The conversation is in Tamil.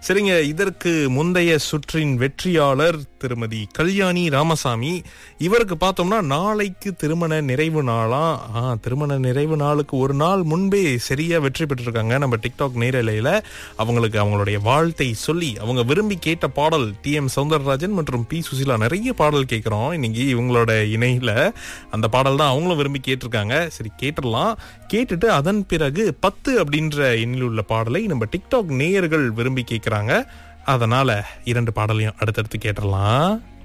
சரிங்க இதற்கு முந்தைய சுற்றின் வெற்றியாளர் திருமதி கல்யாணி ராமசாமி இவருக்கு பார்த்தோம்னா நாளைக்கு திருமண நிறைவு நாளா ஆ, திருமண நிறைவு நாளுக்கு ஒரு நாள் முன்பே சரியா வெற்றி பெற்றிருக்காங்க நம்ம டிக்டாக் நேரலையில அவங்களுக்கு அவங்களுடைய வாழ்த்தை சொல்லி அவங்க விரும்பி கேட்ட பாடல் டி எம் சௌந்தரராஜன் மற்றும் பி சுசிலா நிறைய பாடல் கேட்கிறோம் இன்னைக்கு இவங்களோட இணையில அந்த பாடல் தான் அவங்களும் விரும்பி கேட்டிருக்காங்க சரி கேட்டுடலாம் கேட்டுட்டு அதன் பிறகு பத்து அப்படின்ற எண்ணில் உள்ள பாடலை நம்ம டிக்டாக் நேயர்கள் விரும்பி கேட்கிறாங்க அதனால இரண்டு பாடலையும் அடுத்தடுத்து கேட்டுடலாம்